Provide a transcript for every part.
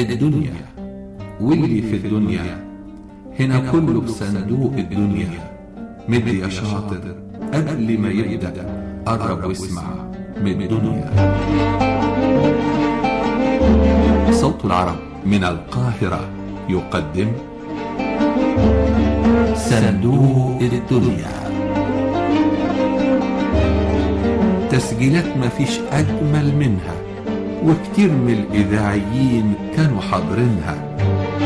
الدنيا واللي في الدنيا هنا كله بصندوق الدنيا مد يا شاطر قبل ما يبدأ قرب واسمع من الدنيا صوت العرب من القاهرة يقدم صندوق الدنيا تسجيلات مفيش أجمل منها وكتير من الإذاعيين كانوا حاضرينها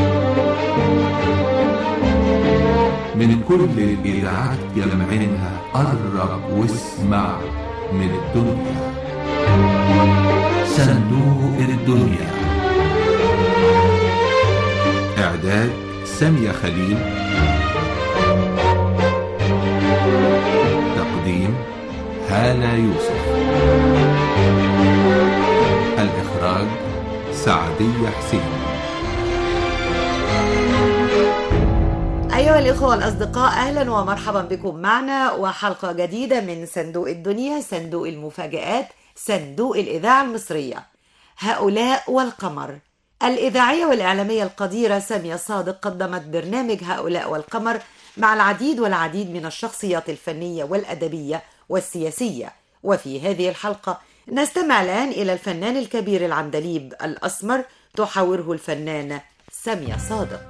من كل الإذاعات جمعينها قرب واسمع من الدنيا صندوق الدنيا إعداد سامية خليل تقديم هالة يوسف الإخراج سعدية حسين أيها الإخوة الأصدقاء أهلا ومرحبا بكم معنا وحلقة جديدة من صندوق الدنيا صندوق المفاجآت صندوق الإذاعة المصرية هؤلاء والقمر الإذاعية والإعلامية القديرة سامية صادق قدمت برنامج هؤلاء والقمر مع العديد والعديد من الشخصيات الفنية والأدبية والسياسية وفي هذه الحلقة نستمع الآن إلى الفنان الكبير العندليب الأسمر تحاوره الفنانة سامية صادق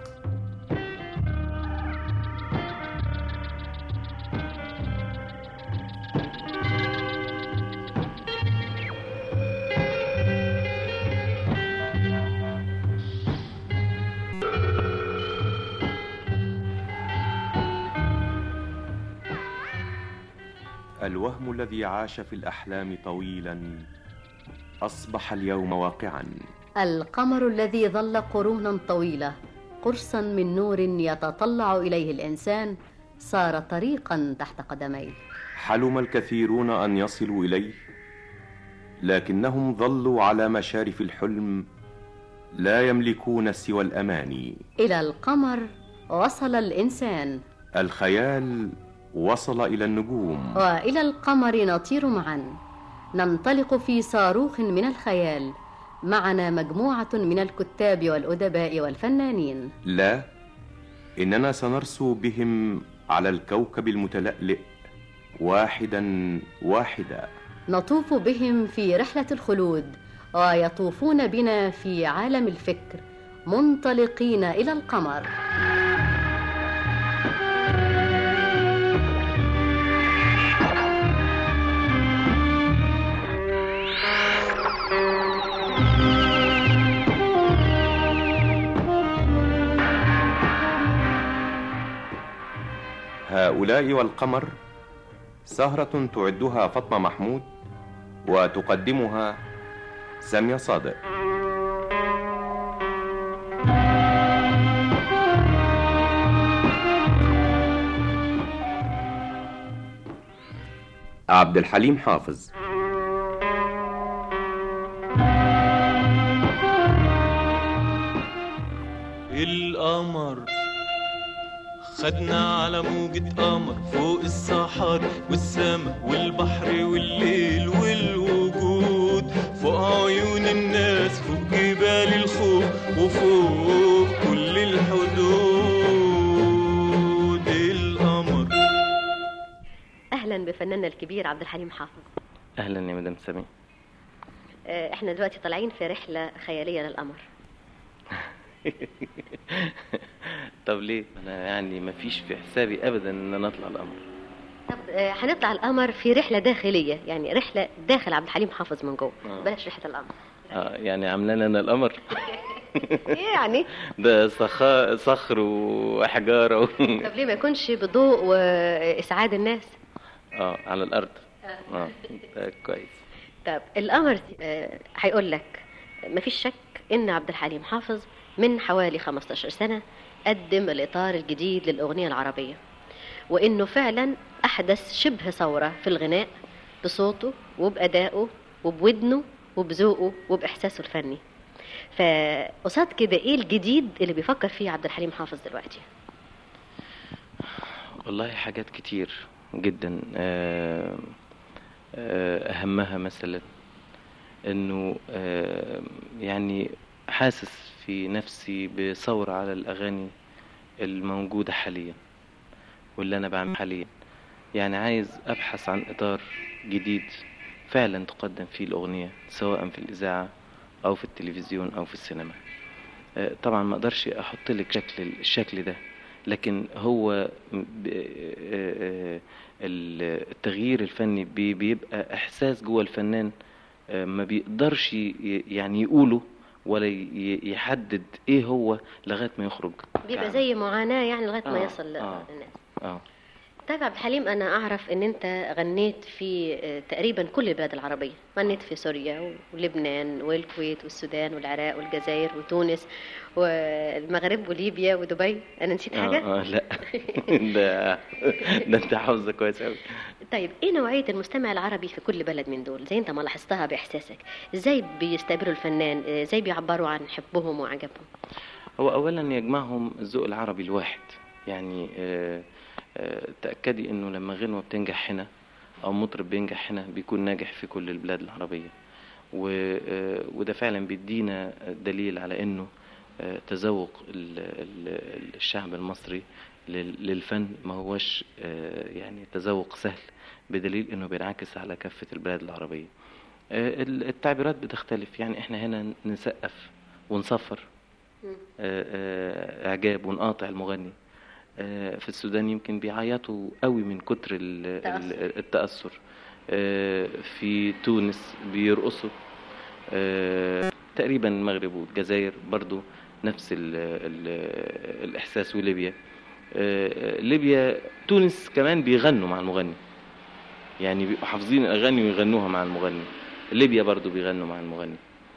الوهم الذي عاش في الأحلام طويلا أصبح اليوم واقعا القمر الذي ظل قرونا طويله قرصا من نور يتطلع اليه الانسان صار طريقا تحت قدميه حلم الكثيرون أن يصلوا إليه لكنهم ظلوا على مشارف الحلم لا يملكون سوى الأماني الى القمر وصل الانسان الخيال وصل إلى النجوم والى القمر نطير معا ننطلق في صاروخ من الخيال معنا مجموعه من الكتاب والادباء والفنانين لا إننا سنرسو بهم على الكوكب المتلألئ واحدا واحدا نطوف بهم في رحله الخلود ويطوفون بنا في عالم الفكر منطلقين الى القمر هؤلاء والقمر سهرة تعدها فاطمة محمود وتقدمها سامية صادق عبد الحليم حافظ القمر خدنا على موجة قمر فوق الصحار والسما والبحر والليل والوجود فوق عيون الناس فوق جبال الخوف وفوق كل الحدود القمر اهلا بفناننا الكبير عبد الحليم حافظ اهلا يا مدام سامي آه، احنا دلوقتي طالعين في رحله خياليه للقمر طب ليه انا يعني ما فيش في حسابي ابدا ان انا اطلع القمر طب آه، هنطلع القمر في رحله داخليه يعني رحله داخل عبد الحليم حافظ من جوه آه. بلاش رحله القمر اه يعني عاملان انا القمر يعني ده صخا صخر واحجار و... طب ليه ما يكونش بضوء واسعاد الناس اه على الارض اه ده كويس طب القمر آه، هيقول لك مفيش شك ان عبد الحليم حافظ من حوالي 15 سنه قدم الاطار الجديد للاغنيه العربيه وانه فعلا احدث شبه ثوره في الغناء بصوته وبادائه وبودنه وبذوقه وباحساسه الفني فقصاد كده ايه الجديد اللي بيفكر فيه عبد الحليم حافظ دلوقتي والله حاجات كتير جدا آه، آه، اهمها مثلا انه آه، يعني حاسس في نفسي بثورة على الأغاني الموجودة حاليا واللي أنا بعمل حاليا يعني عايز أبحث عن إطار جديد فعلا تقدم فيه الأغنية سواء في الإذاعة أو في التلفزيون أو في السينما آه، طبعا ما أقدرش أحط لك شكل الشكل ده لكن هو ب- آه، آه، ال- التغيير الفني بي- بيبقى إحساس جوه الفنان آه، ما بيقدرش ي- يعني يقوله ولا ي- يحدد ايه هو لغايه ما يخرج بيبقى كعمل. زي معاناة يعني لغاية ما آه، يصل آه. للناس اه طيب عبد الحليم أنا أعرف إن أنت غنيت في آه، تقريبا كل البلاد العربية غنيت في سوريا ولبنان والكويت والسودان والعراق والجزائر وتونس والمغرب وليبيا ودبي أنا نسيت حاجة؟ اه, آه لا ده ده انت حافظه كويس قوي طيب ايه نوعية المستمع العربي في كل بلد من دول زي انت ما لاحظتها باحساسك ازاي بيستقبلوا الفنان ازاي بيعبروا عن حبهم وعجبهم هو اولا يجمعهم الذوق العربي الواحد يعني آه، آه، تاكدي انه لما غنوه بتنجح هنا او مطرب بينجح هنا بيكون ناجح في كل البلاد العربيه و- آه، وده فعلا بيدينا دليل على انه آه، تذوق ال- ال- الشعب المصري لل- للفن ما هوش آه، يعني تذوق سهل بدليل انه بينعكس على كافه البلاد العربيه آه، ال- التعبيرات بتختلف يعني احنا هنا نسقف ونصفر آه، آه، اعجاب ونقاطع المغني آه، في السودان يمكن بيعيطوا قوي من كتر ال- ال- التأثر آه، في تونس بيرقصوا آه، تقريبا المغرب والجزائر برضو نفس ال ال الإحساس وليبيا آه، ليبيا تونس كمان بيغنوا مع المغني يعني بيبقوا حافظين الأغاني ويغنوها مع المغني ليبيا برضو بيغنوا مع المغني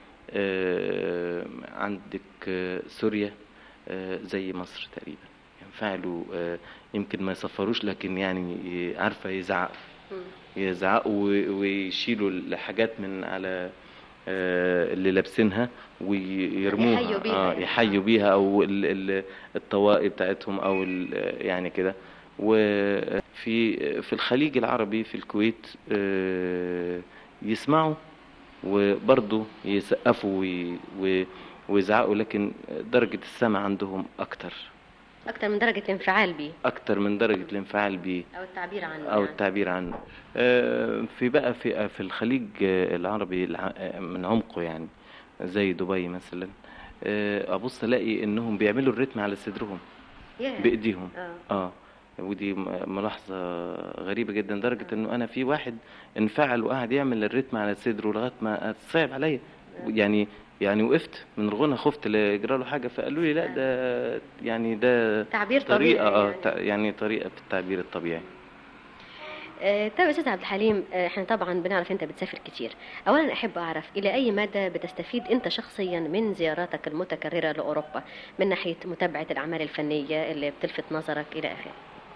آه، عندك آه، سوريا آه، زي مصر تقريبا ينفعلوا آه، يمكن ما يصفروش لكن يعني ي- عارفة يزعقوا يزعقوا و- ويشيلوا الحاجات من على آه، اللي لابسينها ويرموها يحيوا بيها اه يعني. يحيوا بيها او ال- ال- الطواقي بتاعتهم او ال- يعني كده وفي في الخليج العربي في الكويت آه، يسمعوا وبرضه يسقفوا وي- و- ويزعقوا لكن درجة السمع عندهم أكتر اكتر من درجة الانفعال بيه أكتر من درجة الانفعال بيه او التعبير عنه أو يعني. التعبير عنه آه، في بقى في في الخليج آه، العربي الع- آه، من عمقه يعني زي دبي مثلا آه، أبص ألاقي إنهم بيعملوا الريتم على صدرهم ياه. بإيديهم اه اه ودي م- ملاحظة غريبة جدا لدرجة انه انا في واحد انفعل وقعد يعمل الريتم على صدره لغاية ما صعب عليا يعني يعني وقفت من الغنى خفت لا يجرى له حاجة فقالوا لي لا ده يعني ده تعبير طبيعي طريقة اه يعني. تع- يعني طريقة في التعبير الطبيعي آه، طيب يا استاذ عبد الحليم آه، احنا طبعا بنعرف انت بتسافر كتير اولا احب اعرف الى اي مدى بتستفيد انت شخصيا من زياراتك المتكرره لاوروبا من ناحيه متابعه الاعمال الفنيه اللي بتلفت نظرك الى اخره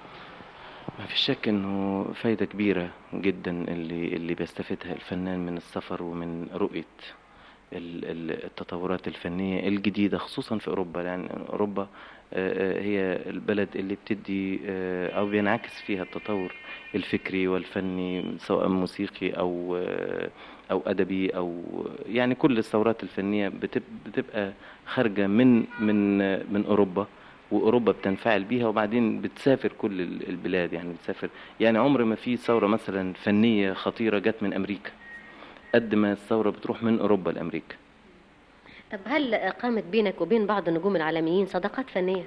ما في شك انه فايدة كبيرة جدا اللي اللي بيستفيدها الفنان من السفر ومن رؤية ال- ال- التطورات الفنية الجديدة خصوصا في أوروبا يعني أوروبا آه، آه، هي البلد اللي بتدي آه، أو بينعكس فيها التطور الفكري والفني سواء موسيقي أو آه، أو أدبي أو يعني كل الثورات الفنية بتب- بتبقى خارجة من من آه، من أوروبا واوروبا بتنفعل بيها وبعدين بتسافر كل ال- البلاد يعني بتسافر يعني عمر ما في ثوره مثلا فنيه خطيره جت من امريكا قد ما الثوره بتروح من اوروبا لامريكا طب هل قامت بينك وبين بعض النجوم العالميين صداقات فنيه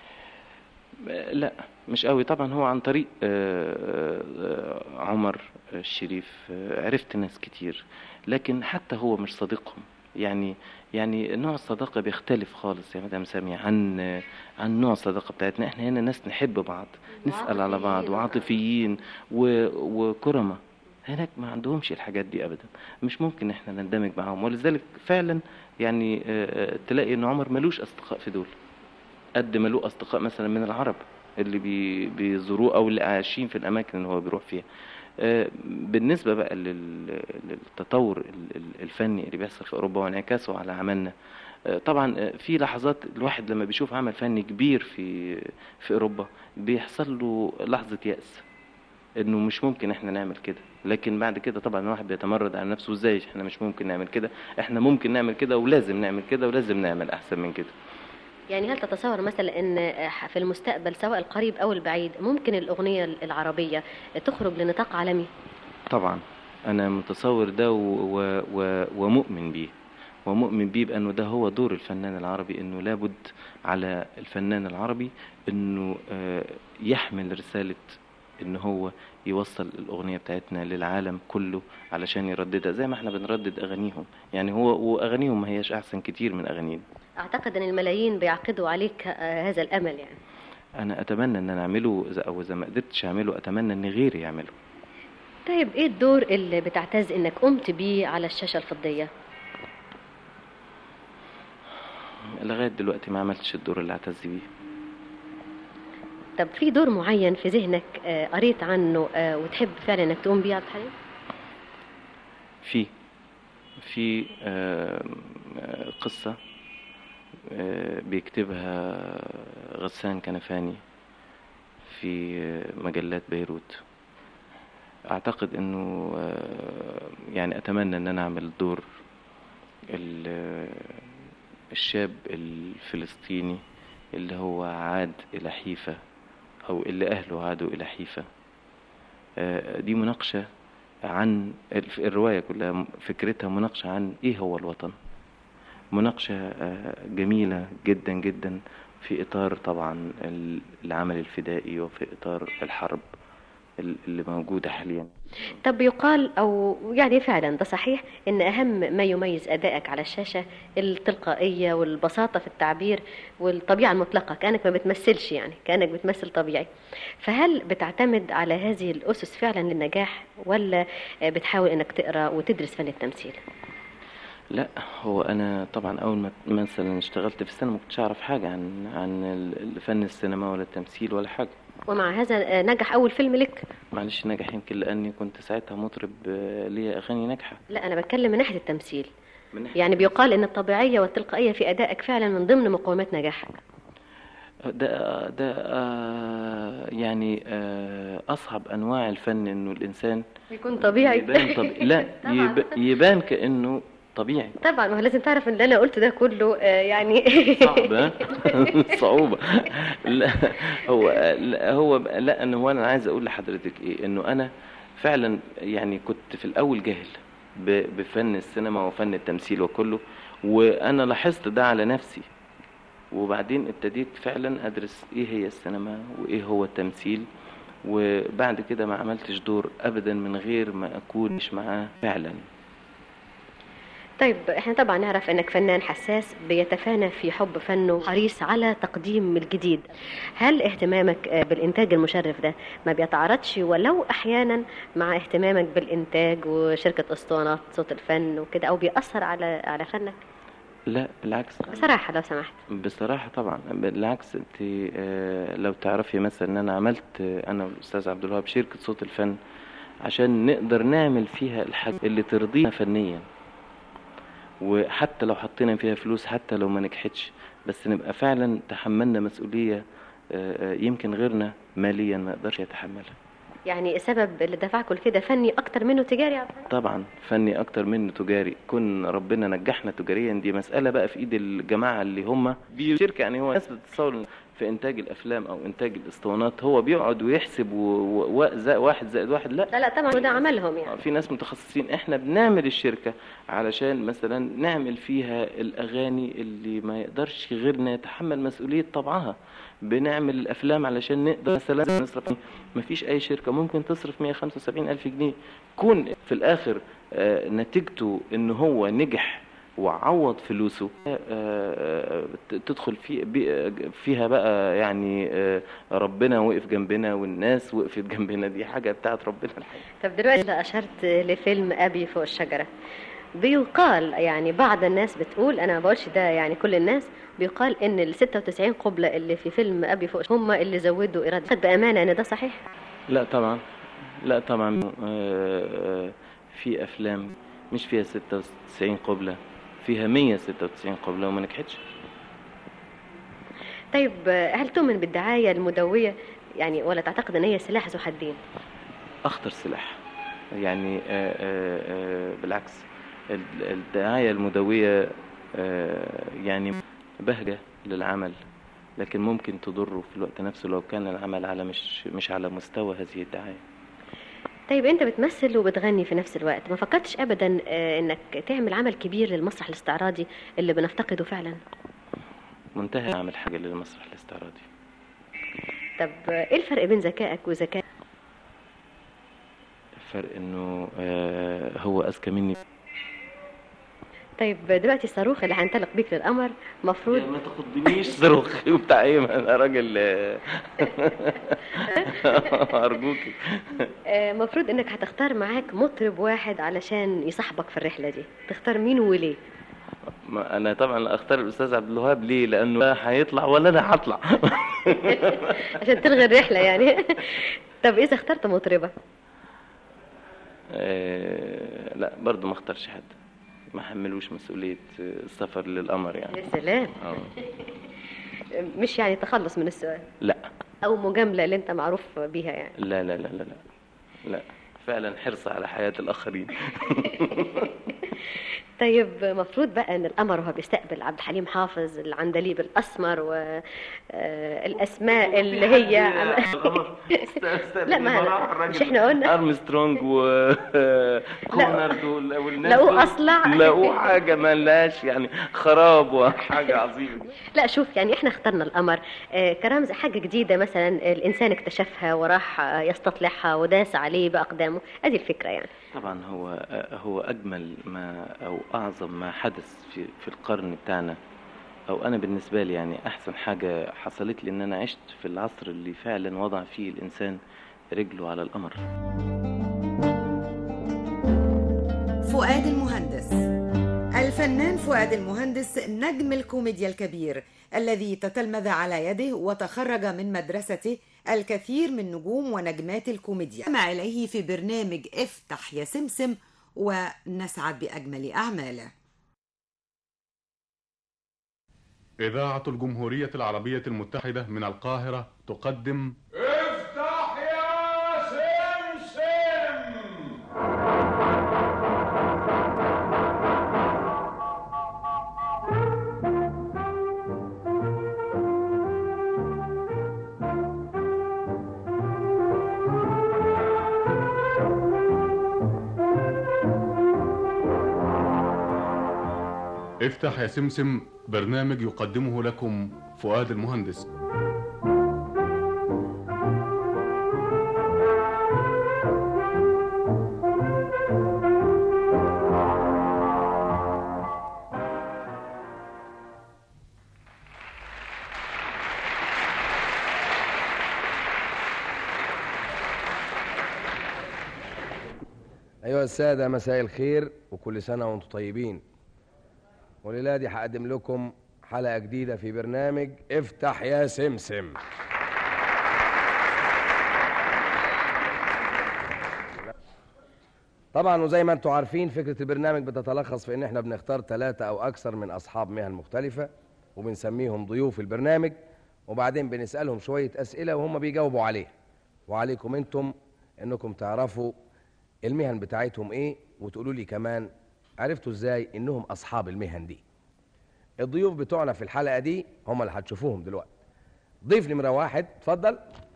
آه، لا مش قوي طبعا هو عن طريق آه، آه، عمر الشريف آه، عرفت ناس كتير لكن حتى هو مش صديقهم يعني يعني نوع الصداقة بيختلف خالص يا مدام سامية عن عن نوع الصداقة بتاعتنا احنا هنا ناس نحب بعض نسأل على بعض وعاطفيين و- وكرمة هناك ما عندهمش الحاجات دي ابدا مش ممكن احنا نندمج معاهم ولذلك فعلا يعني آه، آه، تلاقي ان عمر ملوش اصدقاء في دول قد ما له اصدقاء مثلا من العرب اللي بي بيزوروه او اللي عايشين في الاماكن اللي هو بيروح فيها آه، بالنسبه بقى لل- للتطور ال- ال- الفني اللي بيحصل في اوروبا وانعكاسه على عملنا آه، طبعا آه، في لحظات الواحد لما بيشوف عمل فني كبير في في اوروبا بيحصل له لحظه يأس انه مش ممكن احنا نعمل كده لكن بعد كده طبعا الواحد بيتمرد على نفسه ازاي احنا مش ممكن نعمل كده احنا ممكن نعمل كده ولازم نعمل كده ولازم نعمل احسن من كده يعني هل تتصور مثلا ان في المستقبل سواء القريب او البعيد ممكن الاغنيه العربيه تخرج لنطاق عالمي طبعا انا متصور ده و... و... و... ومؤمن بيه ومؤمن بيه بانه ده هو دور الفنان العربي انه لابد على الفنان العربي انه آه، يحمل رساله ان هو يوصل الاغنيه بتاعتنا للعالم كله علشان يرددها زي ما احنا بنردد اغانيهم يعني هو واغانيهم ما هياش احسن كتير من اغانينا اعتقد ان الملايين بيعقدوا عليك آه، هذا الامل يعني انا اتمنى ان انا اعمله إذا- او اذا ما قدرتش اعمله اتمنى ان غيري يعمله طيب ايه الدور اللي بتعتز انك قمت بيه على الشاشه الفضيه لغايه دلوقتي ما عملتش الدور اللي اعتز بيه طب في دور معين في ذهنك آه، قريت عنه آه، وتحب فعلا انك تقوم بيه يا عبد الحليم في في آه، آه، قصة آه، بيكتبها غسان كنفاني في آه، مجلات بيروت أعتقد أنه آه، يعني أتمنى أن أنا أعمل دور ال- الشاب الفلسطيني اللي هو عاد إلى حيفا أو اللي أهله عادوا إلى حيفا آه، دي مناقشة عن الف- الرواية كلها فكرتها مناقشة عن إيه هو الوطن مناقشة آه، جميلة جدا جدا في إطار طبعا ال- العمل الفدائي وفي إطار الحرب ال- اللي موجودة حاليا طب يقال او يعني فعلا ده صحيح ان اهم ما يميز ادائك على الشاشه التلقائيه والبساطه في التعبير والطبيعه المطلقه كانك ما بتمثلش يعني كانك بتمثل طبيعي فهل بتعتمد على هذه الاسس فعلا للنجاح ولا بتحاول انك تقرا وتدرس فن التمثيل لا هو أنا طبعا أول ما مثلا اشتغلت في السينما ما كنتش أعرف حاجة عن عن ال- فن السينما ولا التمثيل ولا حاجة ومع هذا نجح اول فيلم لك معلش نجح يمكن لأني كنت ساعتها مطرب آه، ليا أغاني ناجحة لا انا بتكلم من ناحيه التمثيل من ناحية يعني بيقال ان الطبيعيه والتلقائيه في ادائك فعلا من ضمن مقومات نجاحك ده ده آه، يعني آه، أصعب أنواع الفن إنه الإنسان يكون طبيعي يبان طب... لا طبعاً. يب... يبان كأنه طبيعي طبعا ما هو لازم تعرف ان اللي انا قلته ده كله آه، يعني صعب ها؟ صعوبة لا هو لا هو لا أنه هو أنا عايز أقول لحضرتك إيه إنه أنا فعلا يعني كنت في الأول جاهل ب- بفن السينما وفن التمثيل وكله وأنا لاحظت ده على نفسي وبعدين ابتديت فعلا أدرس إيه هي السينما وإيه هو التمثيل وبعد كده ما عملتش دور أبدا من غير ما أكون مش معاه فعلا طيب احنا طبعا نعرف انك فنان حساس بيتفانى في حب فنه حريص على تقديم الجديد هل اهتمامك آه، بالانتاج المشرف ده ما بيتعارضش ولو احيانا مع اهتمامك بالانتاج وشركه اسطوانات صوت الفن وكده او بيأثر على على فنك لا بالعكس بصراحه لو سمحت بصراحة طبعا بالعكس انت آه، لو تعرفي مثلا ان انا عملت آه، انا والاستاذ عبد الوهاب شركة صوت الفن عشان نقدر نعمل فيها الحاجة اللي ترضينا فنيا وحتى لو حطينا فيها فلوس حتى لو ما نجحتش بس نبقى فعلا تحملنا مسؤولية آه، آه، يمكن غيرنا ماليا ما يقدرش يتحملها يعني السبب اللي دفعكم لكده فني اكتر منه تجاري يا عبد الحليم؟ طبعا فني اكتر منه تجاري كن ربنا نجحنا تجاريا دي مسألة بقى في ايد الجماعة اللي هم دي شركة يعني هو الناس بتتصور في انتاج الافلام او انتاج الاسطوانات هو بيقعد ويحسب و... و... و... زائد واحد زائد واحد لا لا لا طبعا وده عملهم يعني في ناس متخصصين احنا بنعمل الشركة علشان مثلا نعمل فيها الاغاني اللي ما يقدرش غيرنا يتحمل مسؤولية طبعها بنعمل الافلام علشان نقدر مثلا نصرف ما فيش اي شركة ممكن تصرف 175 الف جنيه كون في الاخر آه، نتيجته ان هو نجح وعوض فلوسه آه، آه، ت- تدخل في بي- فيها بقى يعني آه، ربنا وقف جنبنا والناس وقفت جنبنا دي حاجة بتاعت ربنا الحقيقة طب دلوقتي أشرت لفيلم أبي فوق الشجرة بيقال يعني بعض الناس بتقول أنا ما بقولش ده يعني كل الناس بيقال إن ال 96 قبلة اللي في فيلم أبي فوق هم اللي زودوا إيراد بأمانة إن ده صحيح؟ لا طبعا لا طبعا آه، آه، في افلام مش فيها 96 قبلة فيها 196 قبلة وما نجحتش طيب هل تؤمن بالدعاية المدوية يعني ولا تعتقد إن هي سلاح ذو حدين؟ اخطر سلاح يعني آه، آه، آه، بالعكس ال- الدعايه المدويه آه، يعني بهجه للعمل لكن ممكن تضره في الوقت نفسه لو كان العمل على مش مش على مستوى هذه الدعايه طيب انت بتمثل وبتغني في نفس الوقت ما فكرتش ابدا آه، انك تعمل عمل كبير للمسرح الاستعراضي اللي بنفتقده فعلا منتهى اعمل حاجه للمسرح الاستعراضي طب آه، ايه الفرق بين ذكائك وذكاء الفرق انه آه، هو اذكى مني طيب دلوقتي الصاروخ اللي هينطلق بيك للقمر مفروض ما تاخدنيش صاروخ وبتاع ايه ما انا راجل آه، ارجوكي آه، مفروض انك هتختار معاك مطرب واحد علشان يصاحبك في الرحله دي تختار مين وليه ما انا طبعا اختار الاستاذ عبد الوهاب ليه لانه لا هيطلع ولا انا هطلع عشان تلغي الرحله يعني طب اذا اخترت مطربه آه، لا برضه ما اختارش حد ما حملوش مسؤوليه آه، السفر للقمر يعني يا سلام اه مش يعني تخلص من السؤال لا او مجامله اللي انت معروف بيها يعني لا لا لا لا لا لا فعلا حرص على حياه الاخرين طيب مفروض بقى ان القمر وهو بيستقبل عبد الحليم حافظ العندليب الاسمر والاسماء اللي هي لا، ما- مش إحنا قلنا؟ ارمسترونج وكونرد والناس لقوه دول أصلع. لقوه حاجه ما لهاش يعني خراب وحاجه عظيمه لا شوف يعني احنا اخترنا القمر آه، كرمز حاجه جديده مثلا الانسان اكتشفها وراح آه، يستطلعها وداس عليه باقدامه ادي الفكره يعني طبعا هو هو اجمل ما او اعظم ما حدث في في القرن بتاعنا او انا بالنسبه لي يعني احسن حاجه حصلت لي ان انا عشت في العصر اللي فعلا وضع فيه الانسان رجله على القمر فؤاد المهندس الفنان فؤاد المهندس نجم الكوميديا الكبير الذي تتلمذ على يده وتخرج من مدرسته الكثير من نجوم ونجمات الكوميديا مع إليه في برنامج افتح يا سمسم ونسعد بأجمل أعماله إذاعة الجمهورية العربية المتحدة من القاهرة تقدم افتح يا سمسم افتح يا سمسم برنامج يقدمه لكم فؤاد المهندس أيها السادة مساء الخير وكل سنة وأنتم طيبين وليلة دي هقدم لكم حلقة جديدة في برنامج افتح يا سمسم طبعا وزي ما انتم عارفين فكرة البرنامج بتتلخص في ان احنا بنختار ثلاثة او اكثر من اصحاب مهن مختلفة وبنسميهم ضيوف البرنامج وبعدين بنسألهم شوية اسئلة وهم بيجاوبوا عليها وعليكم انتم انكم تعرفوا المهن بتاعتهم ايه وتقولوا لي كمان عرفتوا ازاي انهم اصحاب المهن دي الضيوف بتوعنا في الحلقة دي هم اللي هتشوفوهم دلوقتي ضيف نمرة واحد اتفضل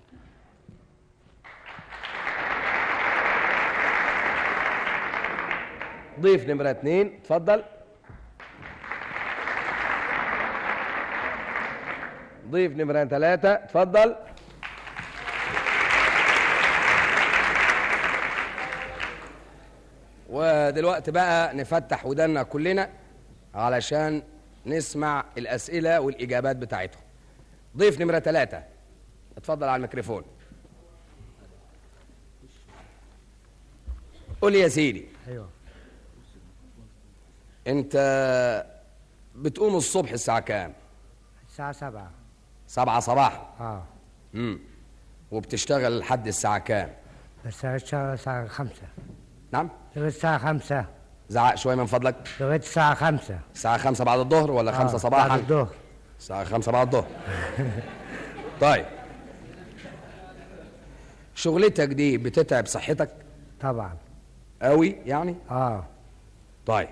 ضيف نمرة اتنين اتفضل ضيف نمرة ثلاثة اتفضل ودلوقتي بقى نفتح ودنا كلنا علشان نسمع الأسئلة والإجابات بتاعتهم ضيف نمرة ثلاثة اتفضل على الميكروفون قول يا سيدي ايوه انت بتقوم الصبح الساعة كام؟ الساعة سبعة سبعة صباحا اه امم وبتشتغل لحد الساعة كام؟ بس الساعة الساعة خمسة نعم؟ لغاية الساعة خمسة زعق شوية من فضلك لغاية الساعة خمسة الساعة خمسة بعد الظهر ولا آه، خمسة صباحا؟ بعد الظهر الساعة خمسة بعد الظهر طيب شغلتك دي بتتعب صحتك طبعا قوي يعني اه طيب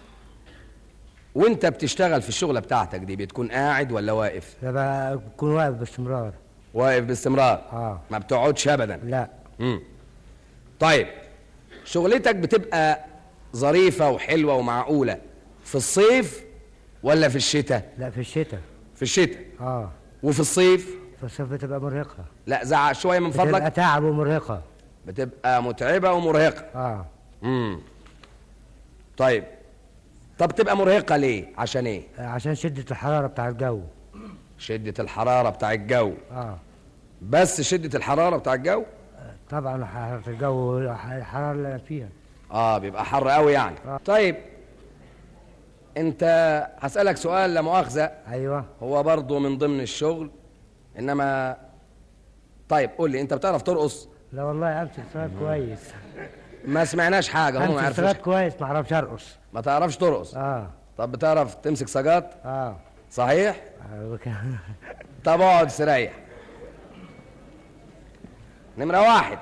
وانت بتشتغل في الشغله بتاعتك دي بتكون قاعد ولا واقف ده بكون واقف باستمرار واقف باستمرار اه ما بتقعدش ابدا لا مم. طيب شغلتك بتبقى ظريفه وحلوه ومعقوله في الصيف ولا في الشتاء لا في الشتاء في الشتاء اه وفي الصيف في الصيف بتبقى مرهقة لا زعق شويه من بتبقى فضلك تعب ومرهقة بتبقى متعبه ومرهقه اه امم طيب طب تبقى مرهقه ليه عشان ايه عشان شدة الحرارة بتاع الجو شده الحراره بتاع الجو اه بس شده الحراره بتاع الجو طبعا حرارة الجو الحرارة اللي أنا فيها اه بيبقى حر قوي يعني آه. طيب انت هسألك سؤال لا مؤاخذة ايوه هو برضه من ضمن الشغل انما طيب قول لي انت بتعرف ترقص لا والله امسك سرات كويس ما سمعناش حاجة هم ما امسك يعرفوش سرات كويس ما اعرفش ارقص ما تعرفش ترقص اه طب بتعرف تمسك سجات اه صحيح آه، وك- طب اقعد استريح نمرة واحد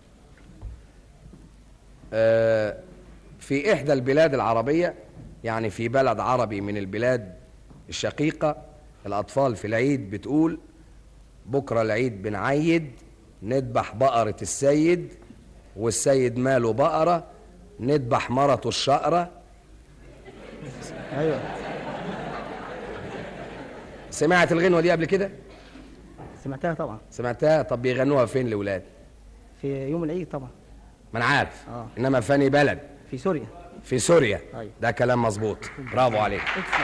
آه في إحدى البلاد العربية يعني في بلد عربي من البلاد الشقيقة الأطفال في العيد بتقول بكرة العيد بنعيد نذبح بقرة السيد والسيد ماله بقرة نذبح مرته الشقرة ايوه سمعت الغنوة دي قبل كده؟ سمعتها طبعا سمعتها طب بيغنوها فين الأولاد؟ في يوم العيد طبعا ما انا عارف آه. انما فاني بلد في سوريا في سوريا أيوة. ده كلام مظبوط برافو عليك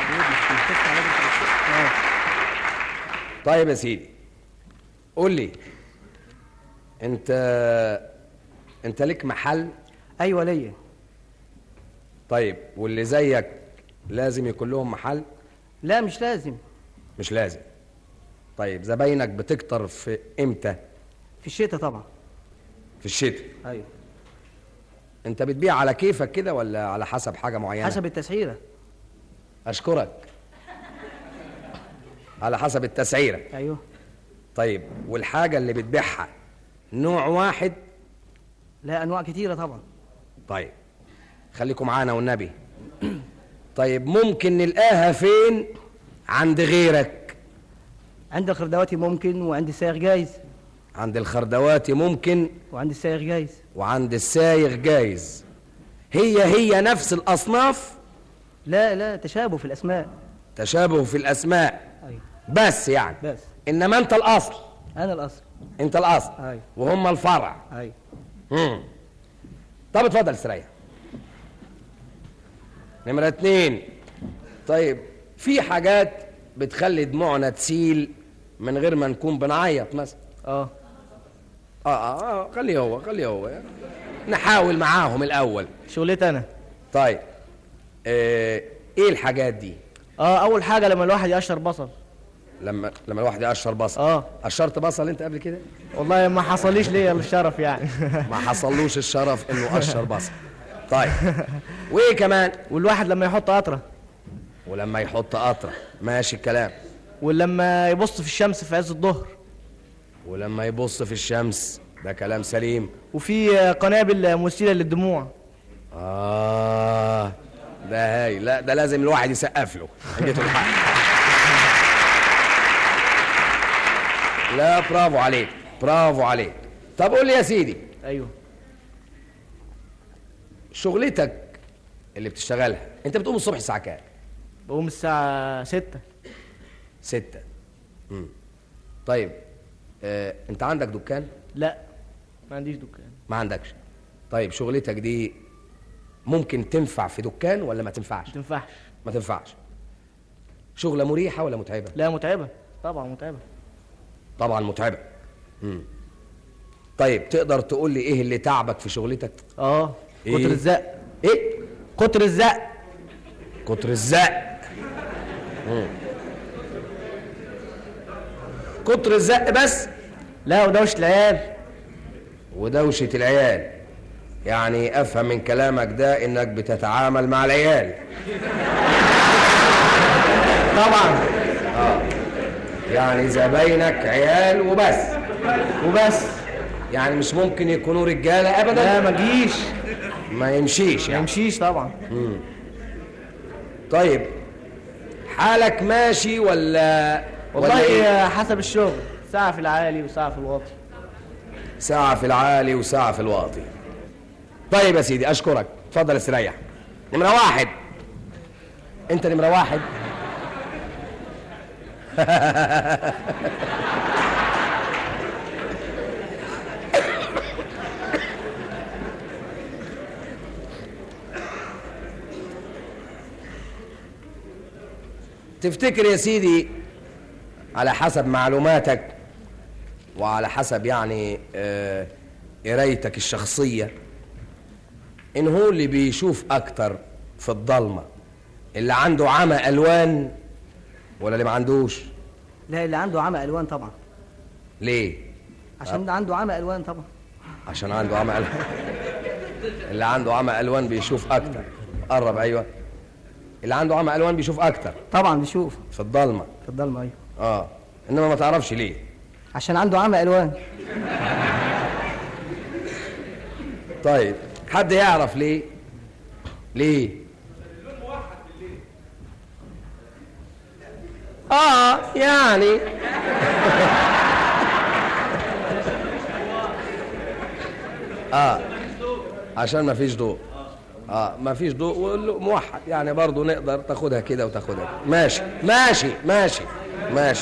طيب يا سيدي قول لي انت انت لك محل ايوه ليا طيب واللي زيك لازم يكون لهم محل لا مش لازم مش لازم طيب زباينك بتكتر في امتى في الشتاء طبعا في الشتاء ايوه انت بتبيع على كيفك كده ولا على حسب حاجه معينه حسب التسعيره اشكرك على حسب التسعيره ايوه طيب والحاجه اللي بتبيعها نوع واحد لا انواع كتيره طبعا طيب خليكم معانا والنبي طيب ممكن نلقاها فين عند غيرك عند الخردواتي ممكن وعند السايغ جايز عند الخردواتي ممكن وعند السايغ جايز وعند السايغ جايز هي هي نفس الأصناف لا لا تشابه في الاسماء تشابه في الأسماء ايوه بس يعني بس إنما أنت الأصل انا الاصل أنت الأصل ايوه وهم الفرع ايوه مم. طب اتفضل استريح نمرة اتنين طيب في حاجات بتخلي دموعنا تسيل من غير ما نكون بنعيط مثلا اه اه اه, آه خليه هو خليه هو نحاول معاهم الاول شغلتي انا طيب آه ايه الحاجات دي اه اول حاجه لما الواحد يقشر بصل لما لما الواحد يقشر بصل اه قشرت بصل انت قبل كده والله ما حصليش ليا الشرف يعني ما حصلوش الشرف انه قشر بصل طيب وايه كمان والواحد لما يحط قطره ولما يحط قطره ماشي الكلام ولما يبص في الشمس في عز الظهر ولما يبص في الشمس ده كلام سليم وفي قنابل مسيله للدموع آه ده هاي لا ده لازم الواحد يسقف له جيته الحق لا برافو عليك برافو عليك طب قول لي يا سيدي ايوه شغلتك اللي بتشتغلها انت بتقوم الصبح الساعه كام بقوم الساعه ستة ستة مم. طيب آه، انت عندك دكان لا ما عنديش دكان ما عندكش طيب شغلتك دي ممكن تنفع في دكان ولا ما تنفعش ما تنفعش ما تنفعش شغلة مريحة ولا متعبة لا متعبه طبعا متعبه طبعا متعبة مم. طيب تقدر تقول لي ايه اللي تعبك في شغلتك اه إيه؟ كتر الزق ايه كتر الزق كتر الزق مم. كتر الزق بس لا ودوشه العيال ودوشة العيال يعني افهم من كلامك ده انك بتتعامل مع العيال طبعا يعني زباينك عيال وبس وبس يعني مش ممكن يكونوا رجاله ابدا لا ما تجيش ما يمشيش ما يعني يمشيش طبعا مم. طيب حالك ماشي ولا ولا إيه؟ والله حسب الشغل ساعة في العالي وساعة في الواطي ساعة في العالي وساعة في الواطي طيب يا سيدي أشكرك اتفضل استريح نمرة واحد أنت نمرة واحد تفتكر يا سيدي على حسب معلوماتك وعلى حسب يعني آه، قرايتك الشخصية إن هو اللي بيشوف أكتر في الضلمة اللي عنده عمى ألوان ولا اللي ما عندوش لا اللي عنده عمى الوان طبعا ليه؟ عشان ده عنده عمى الوان طبعا عشان عنده عمى ألوان اللي عنده عمى ألوان بيشوف أكتر قرب أيوه اللي عنده عمى ألوان بيشوف أكتر طبعا بيشوف في الضلمة في الضلمه ايوه اه إنما ما تعرفش ليه عشان عنده عمى الوان طيب حد يعرف ليه ليه اه يعني اه عشان ما فيش ضوء اه ما فيش ضوء واللو- موحد يعني برضه نقدر تاخدها كده وتاخدها كده. ماشي ماشي ماشي ماشي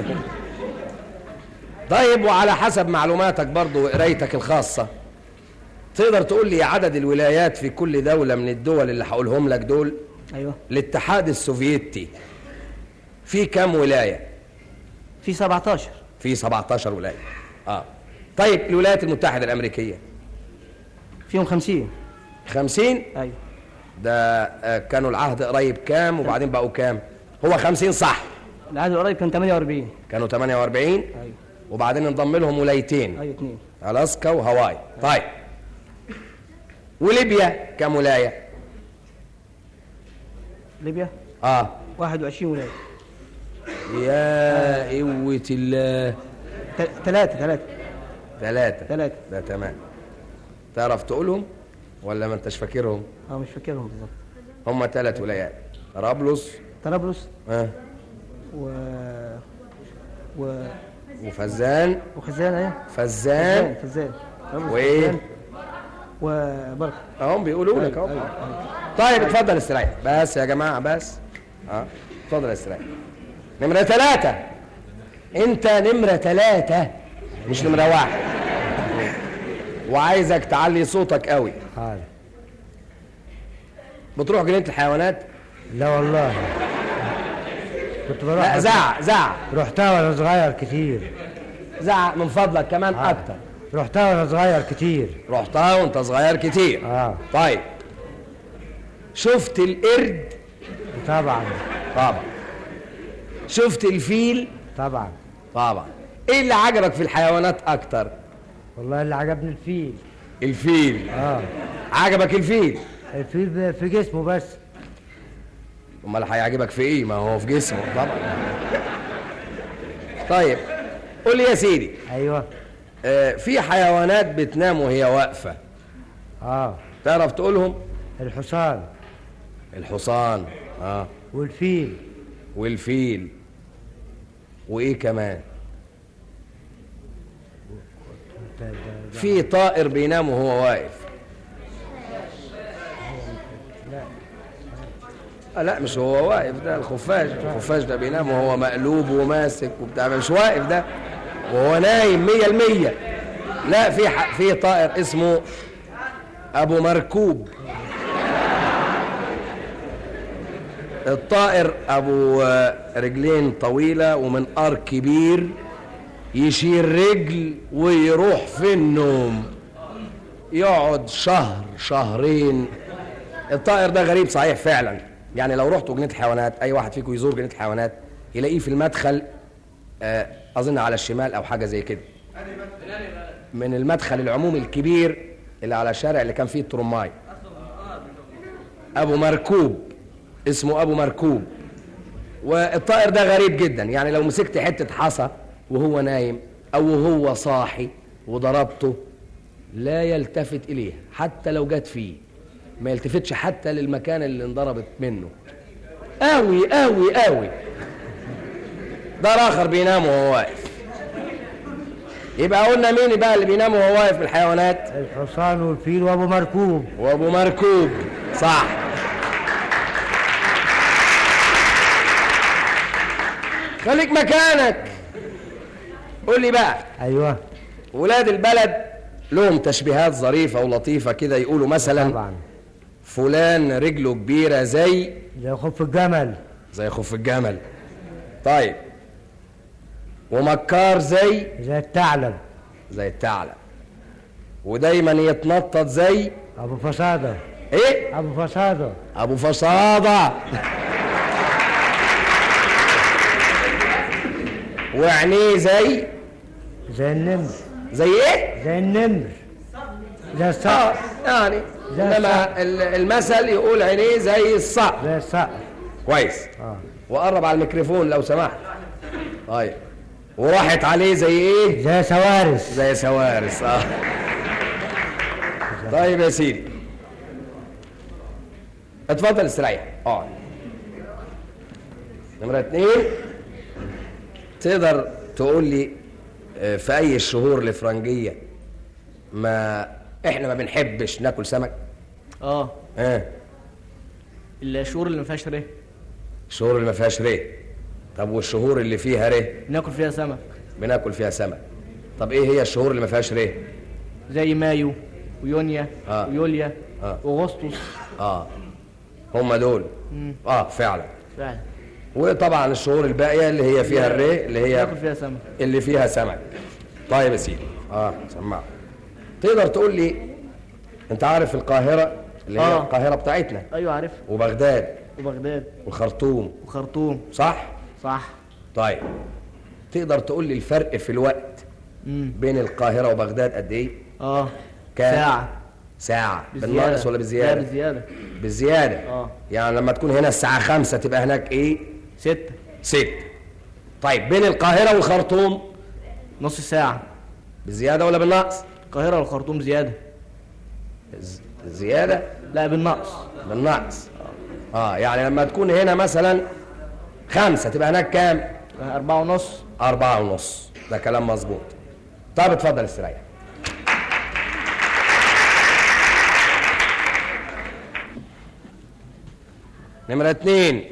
طيب وعلى حسب معلوماتك برضه وقرايتك الخاصه تقدر تقول لي عدد الولايات في كل دولة من الدول اللي هقولهم لك دول ايوه الاتحاد السوفيتي في كام ولاية في 17 في 17 ولاية اه طيب الولايات المتحدة الأمريكية فيهم 50 50 ايوه ده آه كانوا العهد قريب كام وبعدين بقوا كام هو 50 صح العدد القريب كان 48 كانوا 48 ايوه وبعدين انضم لهم ولايتين ايوه اثنين الاسكا وهاواي طيب وليبيا كام ولاية ليبيا اه 21 ولايه يا قوة الله ثلاثة ثلاثة ثلاثة ثلاثة ده تمام تعرف تقولهم ولا ما انتش فاكرهم اه مش فاكرهم بالظبط هم ثلاث ولايات طرابلس طرابلس اه و و وفزان وخزان ايه فزان فزان طرابلس وايه وخزان وبرخ اهم بيقولوا لك اهو طيب اتفضل استريح بس يا جماعه بس اه اتفضل استريح نمره ثلاثة انت نمره ثلاثة مش نمره واحد وعايزك تعلي صوتك قوي حاضر بتروح جنينه الحيوانات لا والله كنت بروح لا زعق زعق رحتها وانا صغير كتير زعق من فضلك كمان اكتر رحتها وانا صغير كتير رحتها وانت صغير كتير اه طيب شفت القرد طبعا طبعا شفت الفيل طبعا طبعا ايه اللي عجبك في الحيوانات اكتر والله اللي عجبني الفيل الفيل اه عجبك الفيل الفيل ب- في جسمه بس امال هيعجبك في ايه ما هو في جسمه طبعا طيب قول لي يا سيدي ايوه آه في حيوانات بتنام وهي واقفه اه تعرف تقولهم الحصان الحصان اه والفيل والفيل وايه كمان في طائر بينام وهو واقف آه لا مش هو واقف ده الخفاش الخفاش ده بينام وهو مقلوب وماسك وبتاع مش واقف ده وهو نايم مية المية لا في ح... في طائر اسمه ابو مركوب الطائر ابو آه، رجلين طويله ومنقار كبير يشيل رجل ويروح في النوم يقعد شهر شهرين الطائر ده غريب صحيح فعلا يعني لو رحتوا جنينه حيوانات اي واحد فيكم يزور جنينه حيوانات يلاقيه في المدخل آه، اظن على الشمال او حاجه زي كده من المدخل العمومي الكبير اللي على الشارع اللي كان فيه الترماي ابو مركوب اسمه ابو مركوب والطائر ده غريب جدا يعني لو مسكت حته حصى وهو نايم او وهو صاحي وضربته لا يلتفت إليها حتى لو جت فيه ما يلتفتش حتى للمكان اللي انضربت منه قوي قوي قوي ده آخر بينام وهو واقف يبقى قلنا مين بقى اللي بينام وهو واقف من الحيوانات الحصان والفيل وابو مركوب وابو مركوب صح خليك مكانك قول لي بقى ايوه ولاد البلد لهم تشبيهات ظريفة ولطيفة كده يقولوا مثلا طبعا فلان رجله كبيرة زي زي خف الجمل زي خف الجمل طيب ومكار زي زي الثعلب زي الثعلب ودايما يتنطط زي ابو فصاده ايه ابو فصاده ابو فصاده وعينيه زي زي النمر زي ايه زي النمر زي اه الصقر يعني زي انما ال- المثل يقول عينيه زي الصقر زي الصقر كويس اه وقرب على الميكروفون لو سمحت طيب وراحت عليه زي ايه زي سوارس زي سوارس اه طيب يا سيدي اتفضل استريح اقعد نمرة اتنين تقدر تقول لي آه، في اي الشهور الافرنجية ما احنا ما بنحبش ناكل سمك اه اه الشهور اللي ما فيهاش ريه الشهور اللي ما فيهاش ريه طب والشهور اللي فيها ريه ناكل فيها سمك بناكل فيها سمك طب ايه هي الشهور اللي ما فيهاش ريه زي مايو ويونيا آه. ويوليا آه. واغسطس اه هم دول مم. اه فعلا فعلا وطبعا الشهور الباقيه اللي هي فيها الري اللي هي ناكل فيها سمك اللي فيها سمك طيب يا سيدي اه سمع تقدر تقول لي انت عارف القاهره اللي هي آه. القاهره بتاعتنا ايوه عارف وبغداد وبغداد والخرطوم وخرطوم صح صح طيب تقدر تقول لي الفرق في الوقت امم بين القاهره وبغداد قد ايه اه كام ساعة ساعه بزيادة. بالناقص ولا لا بالزياده بزيادة بالزياده اه يعني لما تكون هنا الساعه خمسة تبقى هناك ايه ستة ست طيب بين القاهره والخرطوم نص ساعة بالزياده ولا بالنقص القاهرة والخرطوم زيادة ز- زياده لا بالنقص بالنقص اه يعني لما تكون هنا مثلا خمسة تبقى هناك كام أربعة ونص أربعة ونص ده كلام مظبوط طب اتفضل استريح نمرة اتنين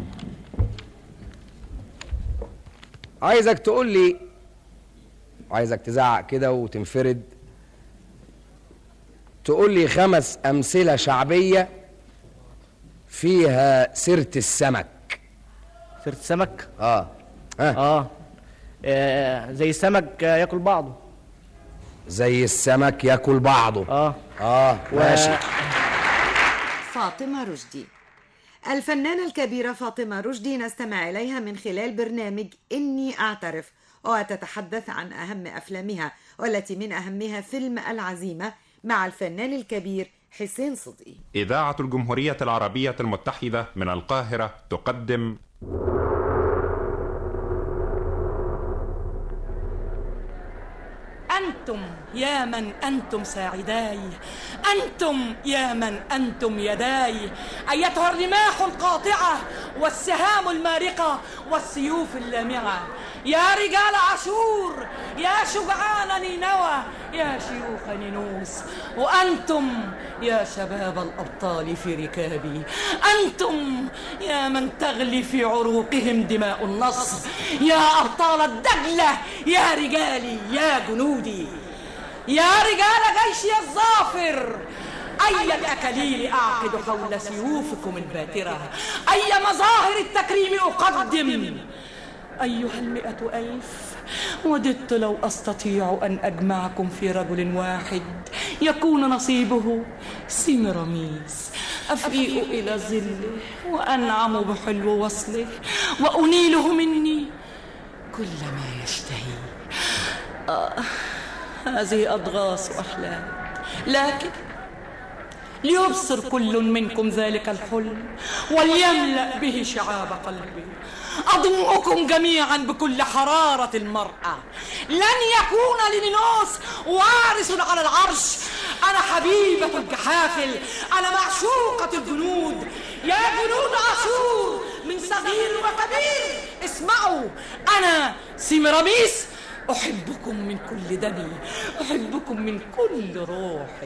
عايزك تقول لي عايزك تزعق كده وتنفرد تقول لي خمس أمثلة شعبية فيها سيرة السمك سيرة السمك اه ها اه, آه. زي السمك آه، ياكل بعضه زي السمك ياكل بعضه اه اه ماشي فاطمة رشدي الفنانة الكبيرة فاطمة رشدي نستمع إليها من خلال برنامج إني أعترف وتتحدث عن أهم أفلامها والتي من أهمها فيلم العزيمة مع الفنان الكبير حسين صدقي إذاعة الجمهورية العربية المتحدة من القاهرة تقدم أنتم يا من أنتم ساعداي أنتم يا من أنتم يداي أيتها الرماح القاطعة والسهام المارقة والسيوف اللامعة يا رجال عاشور يا شجعان نينوى يا شيوخ نينوس وأنتم يا شباب الأبطال في ركابي أنتم يا من تغلي في عروقهم دماء النصر يا أبطال الدجلة يا رجالي يا جنودي يا رجال جيشي الظافر أي الأكاليل أعقد حول سيوفكم الباترة أي مظاهر التكريم أقدم أيها المئة ألف وددت لو أستطيع أن أجمعكم في رجل واحد يكون نصيبه سيمراميس أفيء إلى ظله وأنعم بحلو وصله وأنيله مني كل ما يشتهي آه هذه أضغاث أحلام لكن ليبصر كل منكم ذلك الحلم وليملأ به شعاب قلبي أضمكم جميعا بكل حرارة المرأة لن يكون لنينوس وارث على العرش أنا حبيبة الجحافل أنا معشوقة الجنود يا جنود أشور من صغير وكبير اسمعوا أنا سيمراميس أحبكم من كل دمي أحبكم من كل روحي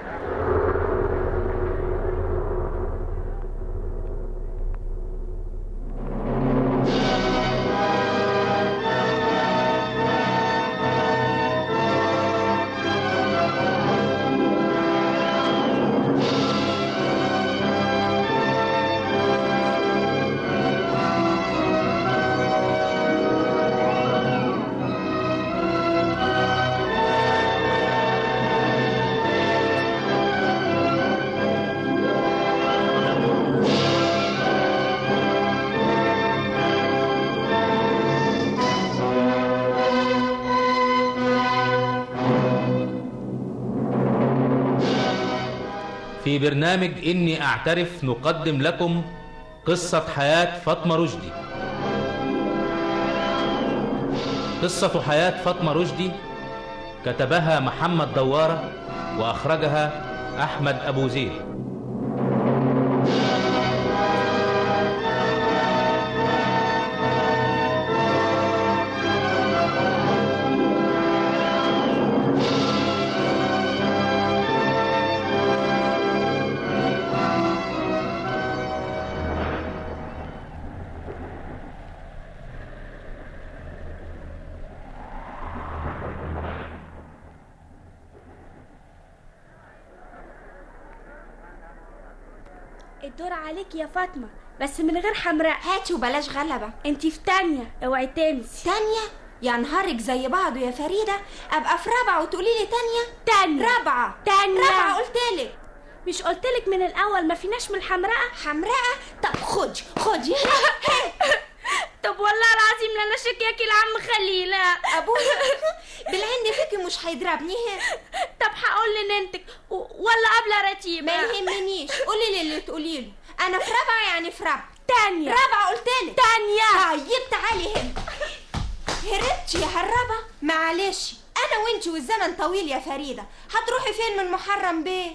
في برنامج إني أعترف نقدم لكم قصة حياة فاطمة رشدي قصة حياة فاطمة رشدي كتبها محمد دوارة وأخرجها أحمد أبو زيد الدور عليك يا فاطمة بس من غير حمراء هاتي وبلاش غلبة انتي في تانية اوعي تنسي تانية يا نهارك زي بعضه يا فريدة ابقى في رابعة وتقولي لي تانية تانية رابعة تانية رابعة قلتلك مش قلتلك من الأول ما فيناش من الحمراء حمراء طب خدي خدي طب والله العظيم لا انا شكاكي لعم خليل ابويا بالعند فيكي مش هيضربني طب هقول لننتك و- ولا قبل رتيبة ما يهمنيش قولي لي اللي تقولي له انا في رابعة يعني في رابعة تانية رابعة قلتلك تانية طيب تعالي هنا هربتي يا هربة معلش انا وانتي والزمن طويل يا فريدة هتروحي فين من محرم بيه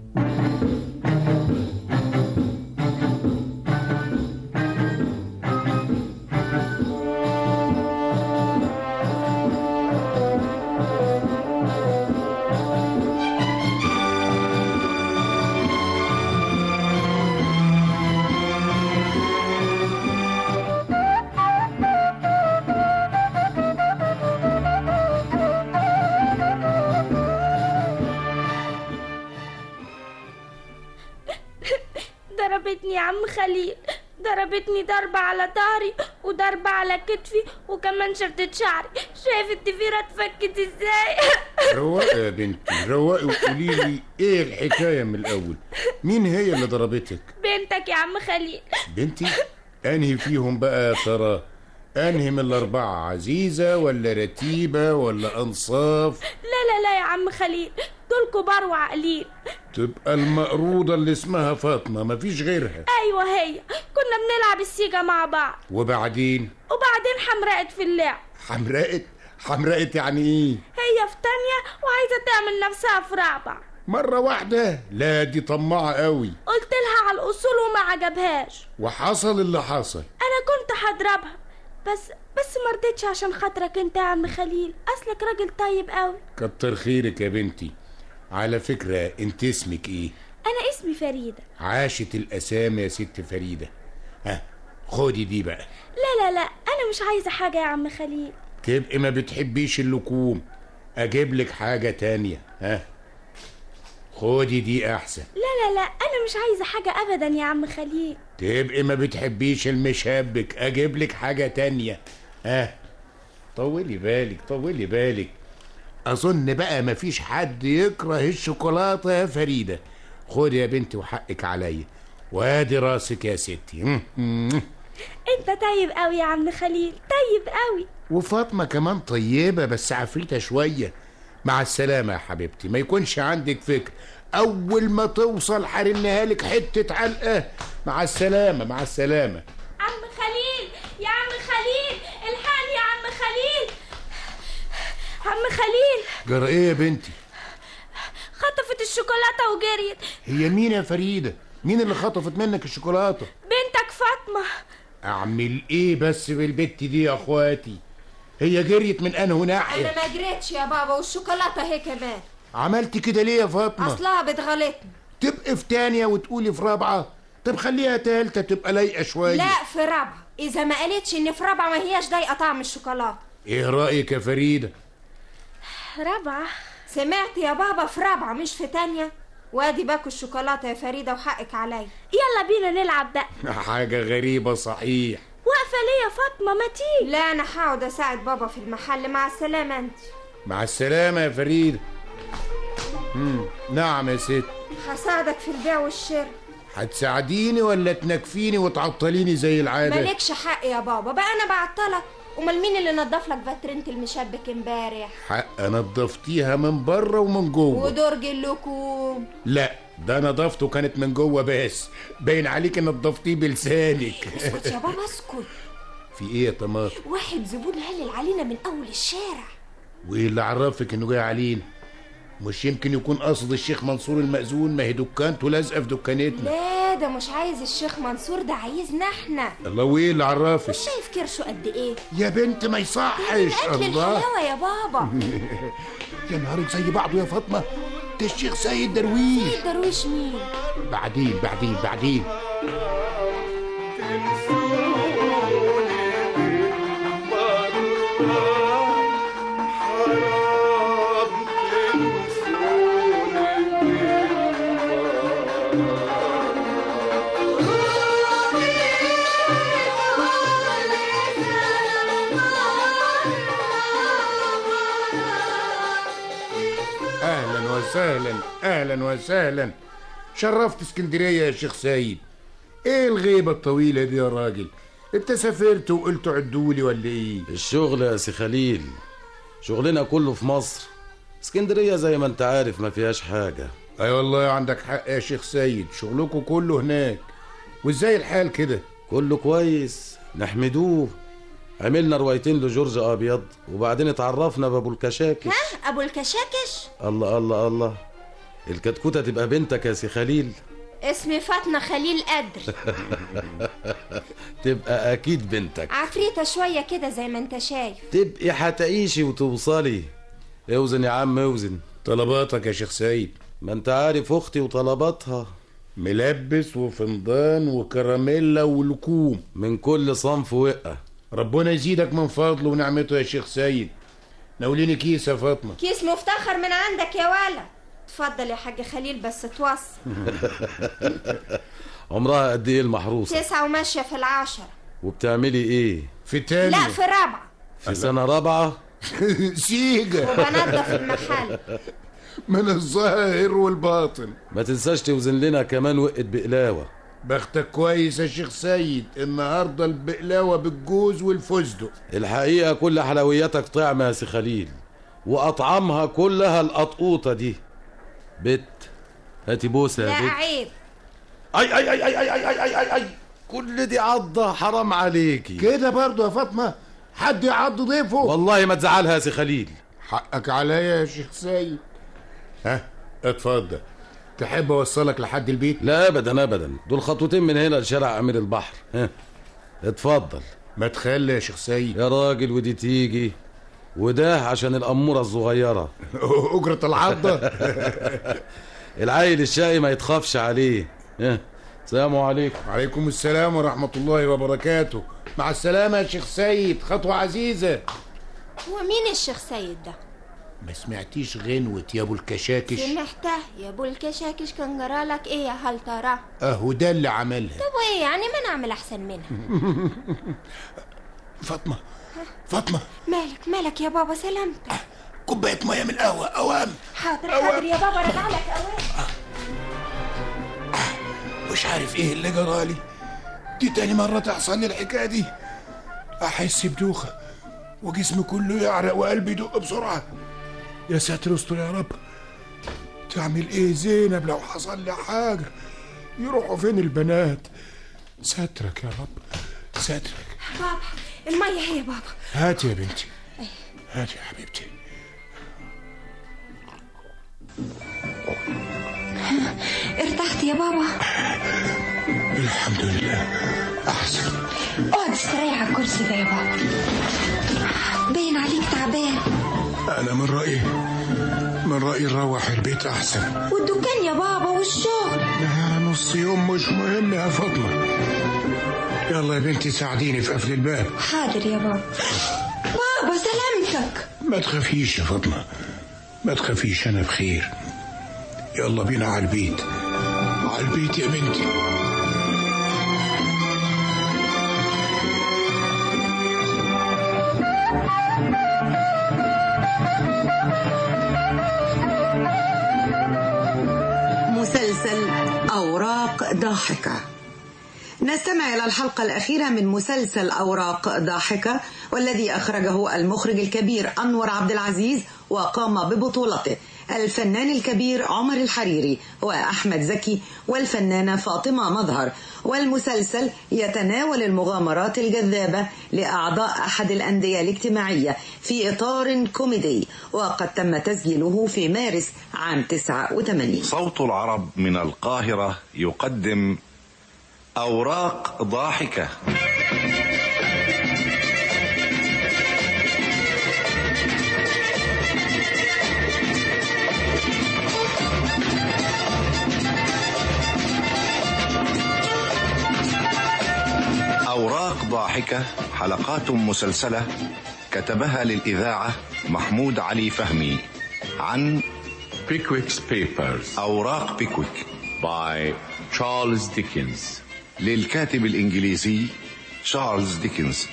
ضربتني يا عم خليل ضربتني ضربة على ظهري وضربة على كتفي وكمان شدت شعري شايف الضفيرة اتفكت ازاي رواقي يا بنتي رواقي وقولي لي ايه الحكايه من الاول مين هي اللي ضربتك بنتك يا عم خليل بنتي انهي فيهم بقى يا ترى انهي من الاربعه عزيزه ولا رتيبه ولا انصاف لا لا لا يا عم خليل دول كبار وعاقلين تبقى المقروضه اللي اسمها فاطمه مفيش غيرها ايوه هي كنا بنلعب السيجا مع بعض وبعدين وبعدين حمرقت في اللعب حمرقت حمرقت يعني ايه هي في تانية وعايزة تعمل نفسها في رابعة مره واحده لا دي طماعه قوي قلت لها على الأصول وما عجبهاش وحصل اللي حصل أنا كنت هضربها بس بس ما رضيتش عشان خاطرك انت يا عم خليل أصلك راجل طيب قوي كتر خيرك يا بنتي على فكره انت اسمك ايه أنا اسمي فريدة عاشت الاسامي يا ست فريده ها خدي دي بقى لا لا لا أنا مش عايزة حاجة يا عم خليل تبقي ما بتحبيش اللكوم اجيب لك حاجه تانية ها خدي دي احسن لا لا لا أنا مش عايزة حاجة أبدا يا عم خليل تبقي ما بتحبيش المشبك اجيب لك حاجه تانية ها طولي بالك طولي بالك اظن بقى مفيش حد يكره الشوكولاته يا فريده خدي يا بنتي وحقك عليا وادي راسك يا ستي مم، مم. انت طيب قوي يا عم خليل طيب قوي وفاطمه كمان طيبه بس عفريته شويه مع السلامه يا حبيبتي ما يكونش عندك فكر اول ما توصل حرنها لك حته علقه مع السلامه مع السلامه عم خليل يا عم خليل الحقني يا عم خليل عم خليل جرى ايه يا بنتي خطفت الشوكولاتة وجريت هي مين يا فريده مين اللي خطفت منك الشوكولاته بنتك فاطمة اعمل ايه بس بالبت دي يا اخواتي هي جريت من انه ناحيه انا ما جريتش يا بابا والشوكولاته هي كمان عملت كده ليه يا فاطمه اصلها بتغلطني تبقى في تانية وتقولي في رابعة طب خليها تالتة تبقى لايقة شوية لا في رابعه اذا ما قالتش ان في رابعه ما هياش ضايقه طعم الشوكولاته ايه رأيك يا فريدة رابعه سمعت يا بابا في رابعه مش في تانية وادي باكو الشوكولاته يا فريده وحقك عليا يلا بينا نلعب بقى حاجة غريبة صحيح واقفة ليه يا فاطمة ما تيجي لا انا هقعد اساعد بابا في المحل مع السلامه انت مع السلامة يا فريدة مم. نعم يا ست هساعدك في البيع والشراء هتساعديني ولا تنكفيني وتعطليني زي العادة مالكش حق يا بابا بقى انا بعطلك امال مين اللي نضف لك فاترينه المشبك امبارح حق نضفتيها من بره ومن جوه ودرج اللكوم لا ده نضفته كانت من جوه بس باين عليك نضفتيه بلسانك اسكت يا بابا اسكت في ايه يا طماطم واحد زبون هلل علينا من اول الشارع وايه اللي عرفك انه جاي علينا مش يمكن يكون قصد الشيخ منصور المأذون ما هي دكانته لازقه في دكانتنا لا ده مش عايز الشيخ منصور ده عايزنا احنا الله وايه اللي عرفك مش شايف كرشه قد ايه يا بنت ما يصحش من اكل الله الحلاوه يا بابا يا نهارك زي بعضه يا فاطمه ده الشيخ سيد درويش سيد درويش مين بعدين بعدين بعدين اهلا وسهلا اهلا وسهلا شرفت اسكندريه يا شيخ سيد ايه الغيبه الطويله دي يا راجل انت سافرت وقلت عدولي ولا ايه الشغل يا سي خليل شغلنا كله في مصر اسكندرية زي ما انت عارف ما فيهاش حاجة اي والله عندك حق يا شيخ سيد شغلكم كله هناك وازاي الحال كده كله كويس نحمدوه عملنا روايتين لجورج ابيض وبعدين اتعرفنا بابو الكشاكش ها ابو الكشاكش الله الله الله الكتكوتة تبقى بنتك يا سي خليل اسمي فاطمه خليل قدر تبقى اكيد بنتك عفريته شويه كده زي ما انت شايف تبقي هتعيشي وتوصلي اوزن يا عم اوزن طلباتك يا شيخ سيد ما انت عارف اختي وطلباتها ملبس وفنضان وكراميلا ولكوم من كل صنف وقة ربنا يزيدك من فضله ونعمته يا شيخ سيد ناوليني كيس يا فاطمه كيس مفتخر من عندك يا ولا اتفضل يا حاج خليل بس توصل عمرها قد ايه المحروسة تسعة وماشية في العشرة وبتعملي ايه في تاني لا في رابعة في سنة رابعة سيجا وبنضف المحل من الظاهر والباطن ما تنساش توزن لنا كمان وقت بقلاوة بختك كويس يا شيخ سيد النهارده البقلاوه بالجوز والفستق الحقيقة كل حلوياتك طعمة يا سي خليل وأطعمها كلها القطقوطة دي بت هاتي بوسة لا يا بت عيب أي أي أي أي أي أي أي أي أي كل دي عضة حرام عليكي كده برضه يا فاطمه حد يعض ضيفه والله ما تزعلها يا سي خليل حقك عليا يا شيخ سيد ها اتفضل تحب اوصلك لحد البيت لا ابدا ابدا دول خطوتين من هنا لشارع امير البحر ها اتفضل ما تخلي يا شيخ سيد يا راجل ودي تيجي وده عشان الأمورة الصغيرة أجرة العضة العيل الشقي ما يتخافش عليه ها السلام عليكم وعليكم السلام ورحمة الله وبركاته مع السلامة يا شيخ سيد خطوة عزيزة هو مين الشيخ سيد ده ما سمعتيش غنوة يا ابو الكشاكش سمعته يا ابو الكشاكش كان جرالك ايه يا هل ترى اهو ده اللي عملها طب وايه يعني ما نعمل احسن منها فاطمة فاطمة مالك مالك يا بابا سلامتك كوباية مية من القهوة اوام حاضر حاضر يا بابا رجع لك اوام مش عارف ايه اللي جرالي دي تاني مرة تحصل لي الحكاية دي احس بدوخة وجسمي كله يعرق وقلبي يدق بسرعة يا ساتر استر يا رب تعمل ايه زينب لو حصل لي حاجة يروحوا فين البنات سترك يا رب سترك بابا المية هي يا بابا هاتي يا بنتي هاتي يا حبيبتي ارتحت يا بابا الحمد لله احسن اقعد استريح على الكرسي ده يا بابا باين عليك تعبان انا من رأيي من رأيي نروح البيت احسن والدكان يا بابا والشغل لا نص يوم مش مهم يا فاطمة يلا يا بنتي ساعديني في قفل الباب حاضر يا بابا بابا سلامتك ما تخافيش يا فاطمة ما تخافيش أنا بخير يلا بينا على البيت على البيت يا بنتي مسلسل أوراق ضاحكة نستمع إلى الحلقة الأخيرة من مسلسل أوراق ضاحكة والذي أخرجه المخرج الكبير أنور عبد العزيز وقام ببطولته الفنان الكبير عمر الحريري وأحمد زكي والفنانة فاطمة مظهر والمسلسل يتناول المغامرات الجذابة لأعضاء أحد الأندية الاجتماعية في إطار كوميدي وقد تم تسجيله في مارس عام 89 صوت العرب من القاهرة يقدم أوراق ضاحكة أوراق ضاحكة حلقات مسلسلة كتبها للإذاعة محمود علي فهمي عن بيكويك's Papers أوراق بيكويك by Charles Dickens للكاتب الإنجليزي تشارلز ديكنز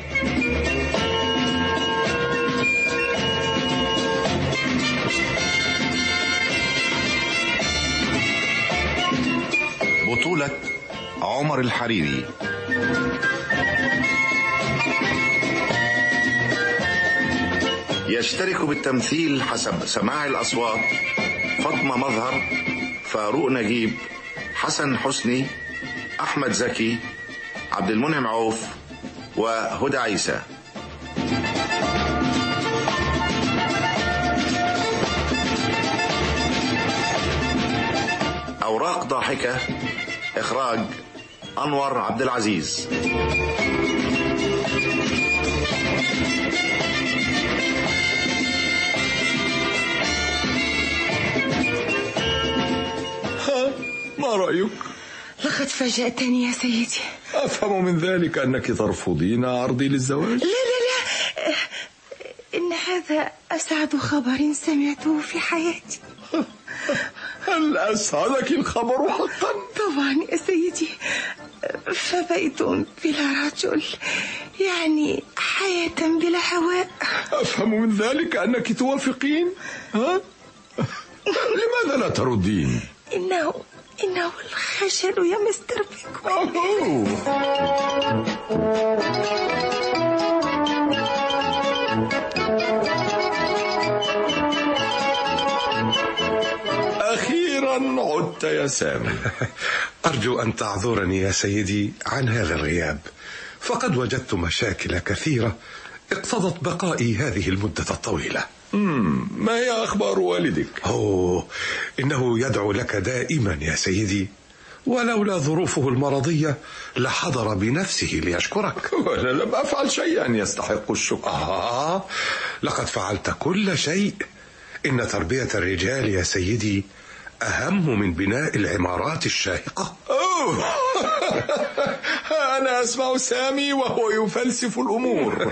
بطولة عمر الحريري يشترك بالتمثيل حسب سماع الأصوات فاطمة مظهر فاروق نجيب حسن حسني أحمد زكي عبد المنعم عوف وهدى عيسى أوراق ضاحكة إخراج أنور عبد العزيز ها ما رأيك؟ لقد فاجأتني يا سيدي أفهم من ذلك أنك ترفضين عرضي للزواج لا لا لا إن هذا أسعد خبر سمعته في حياتي هل أسعدك الخبر حقا؟ طبعا يا سيدي فبيت بلا رجل يعني حياة بلا هواء أفهم من ذلك أنك توافقين ها؟ لماذا لا تردين؟ إنه إنه الخجل يا مستر بيكوين أخيرا عدت يا سامي أرجو أن تعذرني يا سيدي عن هذا الغياب فقد وجدت مشاكل كثيرة اقتضت بقائي هذه المدة الطويلة مم، ما هي أخبار والدك؟ أوه إنه يدعو لك دائما يا سيدي ولولا ظروفه المرضية لحضر بنفسه ليشكرك وأنا لم أفعل شيئا يستحق الشكر آه لقد فعلت كل شيء إن تربية الرجال يا سيدي أهم من بناء العمارات الشاهقة أوه. أنا أسمع سامي وهو يفلسف الأمور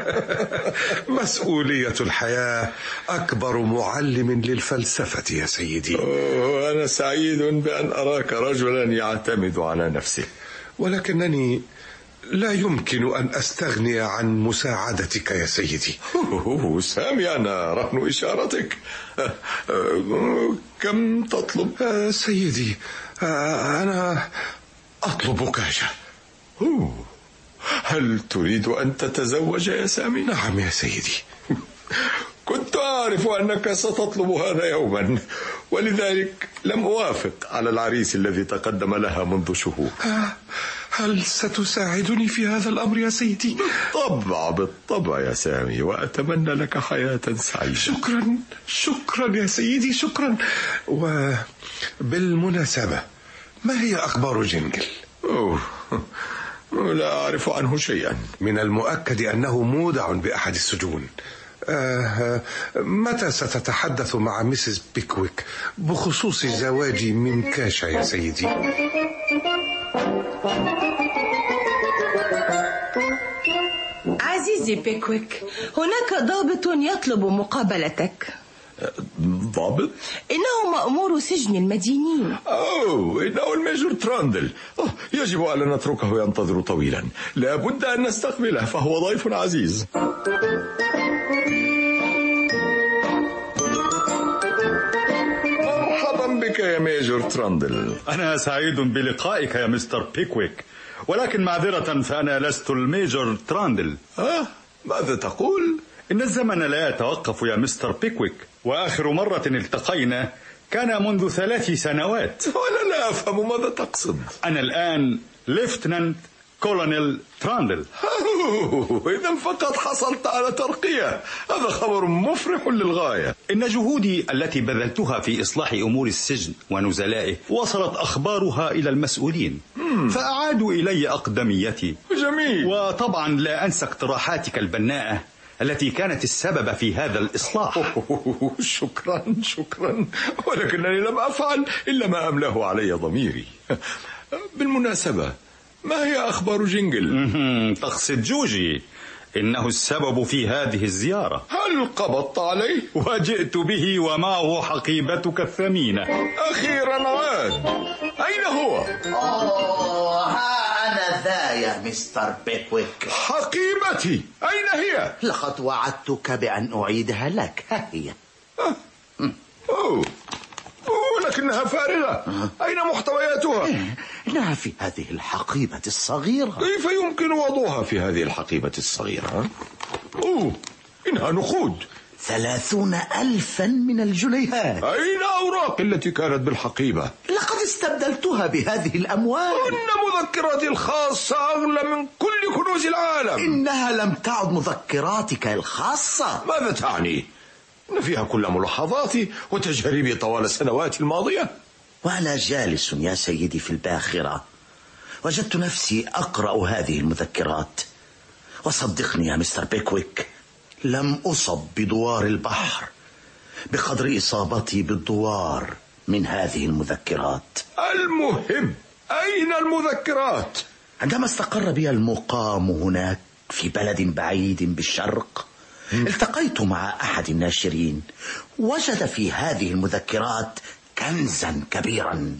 مسؤولية الحياة أكبر معلم للفلسفة يا سيدي أوه، أنا سعيد بأن أراك رجلا يعتمد على نفسه ولكنني لا يمكن أن أستغني عن مساعدتك يا سيدي أوه، سامي أنا رهن إشارتك أه، كم تطلب؟ آه، سيدي آه، أنا أطلب كاشة أوه، هل تريد أن تتزوج يا سامي؟ نعم يا سيدي كنت أعرف أنك ستطلب هذا يوما ولذلك لم أوافق على العريس الذي تقدم لها منذ شهور هل ستساعدني في هذا الأمر يا سيدي؟ بالطبع بالطبع يا سامي وأتمنى لك حياة سعيدة شكرا شكرا يا سيدي شكرا وبالمناسبة ما هي أخبار جنجل؟ أوه. لا أعرف عنه شيئا من المؤكد أنه مودع بأحد السجون آه متى ستتحدث مع ميسيس بيكويك بخصوص زواجي من كاشا يا سيدي عزيزي بيكويك هناك ضابط يطلب مقابلتك ضابط؟ إنه مأمور سجن المدينين أوه إنه الميجور تراندل أوه يجب ألا نتركه ينتظر طويلا لابد أن نستقبله فهو ضيف عزيز مرحبا بك يا ميجور تراندل أنا سعيد بلقائك يا مستر بيكويك ولكن معذرة فأنا لست الميجور تراندل آه ماذا تقول؟ إن الزمن لا يتوقف يا مستر بيكويك وآخر مرة التقينا كان منذ ثلاث سنوات ولا لا أفهم ماذا تقصد أنا الآن ليفتنانت كولونيل تراندل إذا فقط حصلت على ترقية هذا خبر مفرح للغاية إن جهودي التي بذلتها في إصلاح أمور السجن ونزلائه وصلت أخبارها إلى المسؤولين فأعادوا إلي أقدميتي جميل وطبعا لا أنسى اقتراحاتك البناءة التي كانت السبب في هذا الإصلاح شكرا شكرا ولكنني لم أفعل إلا ما أملاه علي ضميري بالمناسبة ما هي أخبار جنجل؟ تقصد جوجي إنه السبب في هذه الزيارة هل قبضت عليه؟ وجئت به ومعه حقيبتك الثمينة أخيرا عاد أين هو؟ أوه ها أنا ذا يا مستر بيكويك حقيبتي أين هي؟ لقد وعدتك بأن أعيدها لك ها هي أوه. ولكنها فارغة أين محتوياتها؟ إنها في هذه الحقيبة الصغيرة كيف يمكن وضعها في هذه الحقيبة الصغيرة؟ أوه إنها نقود ثلاثون ألفا من الجنيهات أين أوراق التي كانت بالحقيبة؟ لقد استبدلتها بهذه الأموال إن مذكراتي الخاصة أغلى من كل كنوز العالم إنها لم تعد مذكراتك الخاصة ماذا تعني؟ إن فيها كل ملاحظاتي وتجاربي طوال السنوات الماضية وأنا جالس يا سيدي في الباخرة وجدت نفسي أقرأ هذه المذكرات وصدقني يا مستر بيكويك لم أصب بدوار البحر بقدر إصابتي بالدوار من هذه المذكرات المهم أين المذكرات؟ عندما استقر بي المقام هناك في بلد بعيد بالشرق التقيت مع أحد الناشرين وجد في هذه المذكرات كنزا كبيرا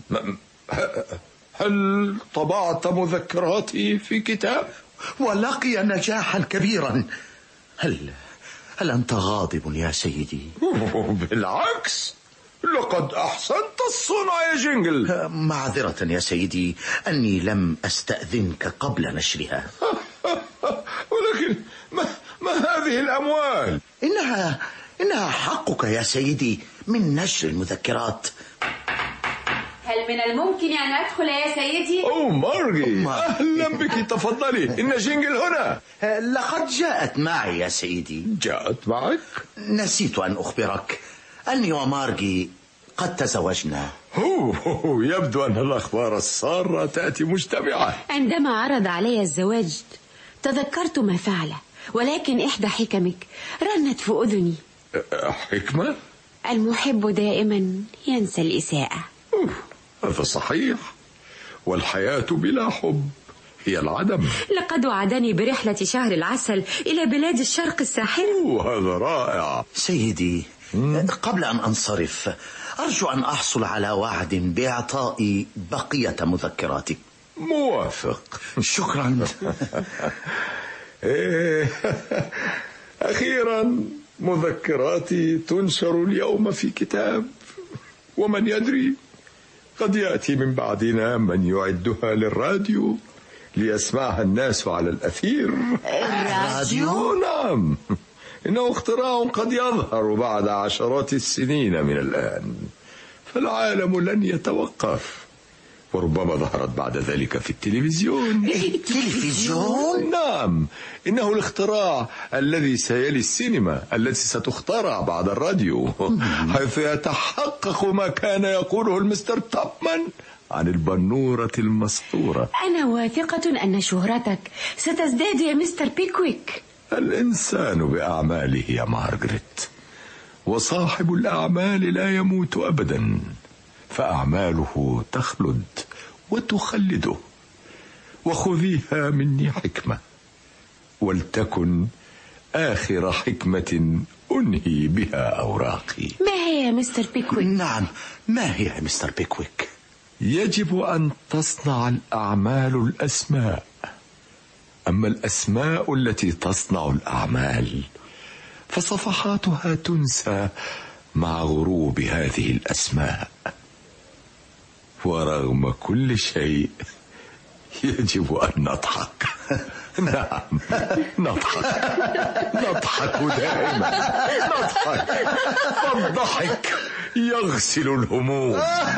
هل طبعت مذكراتي في كتاب؟ ولقي نجاحا كبيرا هل هل أنت غاضب يا سيدي؟ بالعكس لقد أحسنت الصنع يا جنجل معذرة يا سيدي أني لم أستأذنك قبل نشرها ولكن ما, ما هذه الأموال؟ إنها إنها حقك يا سيدي من نشر المذكرات هل من الممكن أن أدخل يا سيدي؟ أوه مارجي أهلا بك تفضلي إن جينجل هنا لقد جاءت معي يا سيدي جاءت معك؟ نسيت أن أخبرك أني ومارجي قد تزوجنا هو يبدو أن الأخبار السارة تأتي مجتمعة عندما عرض علي الزواج تذكرت ما فعله ولكن إحدى حكمك رنت في أذني حكمة؟ المحب دائما ينسى الإساءة هذا صحيح والحياة بلا حب هي العدم لقد وعدني برحلة شهر العسل إلى بلاد الشرق الساحل هذا رائع سيدي قبل أن أنصرف أرجو أن أحصل على وعد بإعطائي بقية مذكراتك موافق شكرا إيه، أخيرا مذكراتي تنشر اليوم في كتاب ومن يدري قد يأتي من بعدنا من يعدها للراديو ليسمعها الناس على الأثير الراديو؟ نعم إنه اختراع قد يظهر بعد عشرات السنين من الآن فالعالم لن يتوقف وربما ظهرت بعد ذلك في التلفزيون التلفزيون؟ نعم إنه الاختراع الذي سيلي السينما التي ستخترع بعد الراديو حيث يتحقق ما كان يقوله المستر توبمان عن البنورة المسطورة أنا واثقة أن شهرتك ستزداد يا مستر بيكويك الإنسان بأعماله يا مارغريت وصاحب الأعمال لا يموت أبدا فأعماله تخلد وتخلده وخذيها مني حكمة ولتكن آخر حكمة أنهي بها أوراقي ما هي يا مستر بيكويك؟ نعم ما هي يا مستر بيكويك؟ يجب أن تصنع الأعمال الأسماء أما الأسماء التي تصنع الأعمال فصفحاتها تنسى مع غروب هذه الأسماء ورغم كل شيء يجب أن نضحك نعم نضحك نضحك دائما نضحك فالضحك يغسل الهموم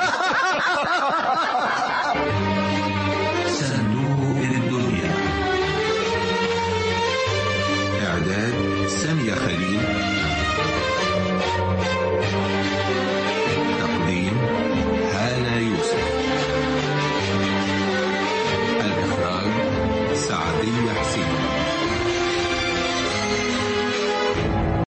صندوق الدنيا إعداد سامية خليل تقديم هالة يوسف الإخراج سعدية حسين